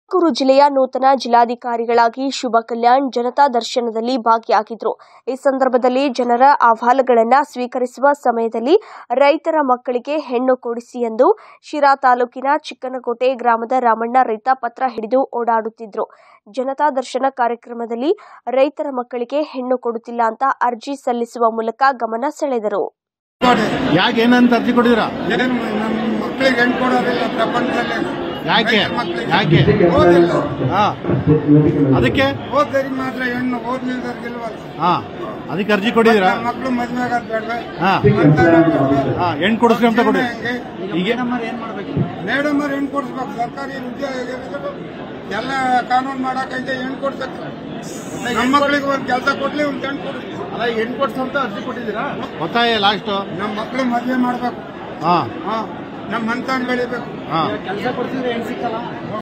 ತುಮಕೂರು ಜಿಲ್ಲೆಯ ನೂತನ ಜಿಲ್ಲಾಧಿಕಾರಿಗಳಾಗಿ ಶುಭ ಕಲ್ಯಾಣ್ ಜನತಾ ದರ್ಶನದಲ್ಲಿ ಭಾಗಿಯಾಗಿದ್ರು ಈ ಸಂದರ್ಭದಲ್ಲಿ ಜನರ ಅಹವಾಲುಗಳನ್ನು ಸ್ವೀಕರಿಸುವ ಸಮಯದಲ್ಲಿ ರೈತರ ಮಕ್ಕಳಿಗೆ ಹೆಣ್ಣು ಕೊಡಿಸಿ ಎಂದು ಶಿರಾ ತಾಲೂಕಿನ ಚಿಕ್ಕನಕೋಟೆ ಗ್ರಾಮದ ರಾಮಣ್ಣ ರೈತ ಪತ್ರ ಹಿಡಿದು ಓಡಾಡುತ್ತಿದ್ರು ಜನತಾ ದರ್ಶನ ಕಾರ್ಯಕ್ರಮದಲ್ಲಿ ರೈತರ ಮಕ್ಕಳಿಗೆ ಹೆಣ್ಣು ಕೊಡುತ್ತಿಲ್ಲ ಅಂತ ಅರ್ಜಿ ಸಲ್ಲಿಸುವ ಮೂಲಕ ಗಮನ ಸೆಳೆದರು ಕೊಡಿ. ಯಾಕೆ ಏನಂತ ಅರ್ಜಿ ಕೊಟ್ಟಿದ್ದೀರಾ ಏನ್ ನಮ್ಮ ಮಕ್ಕಳಿಗೆ ಹೆಣ್ಣು ಕೊಡೋದಿಲ್ಲ ಪ್ರಪಂಚದಲ್ಲಿ ಯಾಕೆ ರೈತರ ಮಕ್ಕಳಿಗೆ. ಯಾಕೆ ಓದಿಲ್ಲ ಹಾ ಅದಕ್ಕೆ ಓದ್ದರಿಗೆ ಮಾತ್ರ ಹೆಣ್ಣು ಓದ್ಲಿಲ್ದವ್ರಿಗಿಲ್ವಲ್ಲ ಹಾ ಅದಕ್ಕೆ ಅರ್ಜಿ ಕೊಟ್ಟಿದ್ದೀರಾ ನಮ್ಮ ಮಕ್ಕಳು ಮದ್ವೆ ಆಗೋದ್ ಬೇಡ್ವೆ ಹಾ ಹಾ ಹೆಣ್ಣು ಕೊಡಿಸ್ರಿ ಅಂತ ಕೊಡಿ ಈಗ ಮೇಡಮ್ ಅವ್ರು ಹೆಣ್ಣು ಕೊಡಿಸ್ಬೇಕು ಸರ್ಕಾರಿ ಉದ್ಯೋಗ ಎಲ್ಲ ಕಾನೂನು ಮಾಡಕೈತೆ ಹೆಣ್ಣು ಕೊಡ್ಸಕ್ಕೆ ನಮ್ಮ ಮಕ್ಕಳಿಗೆ ಒಂದು ಕೆಲಸ ಕೊಡ್ಲಿ ಒಂದು ಹೆಣ್ಣು ಕೊಡ್ಲಿ ಅಲ್ಲ ಹೆಣ್ಣು ಕೊಡ್ಸು ಅಂತ ಅರ್ಜಿ ಕೊಟ್ಟಿದ್ದೀರಾ ಒತ್ತಾಯ ಲಾಸ್ಟ್ ನಮ್ಮ ಮಕ್ಕಳು ಮದ್ವೆ ಮಾಡ್ಬೇಕು ಹಾ ಹಾ ನಮ್ಮ ಮಂತಾನ್ ಬೆಳಿಬೇಕು ಹಾ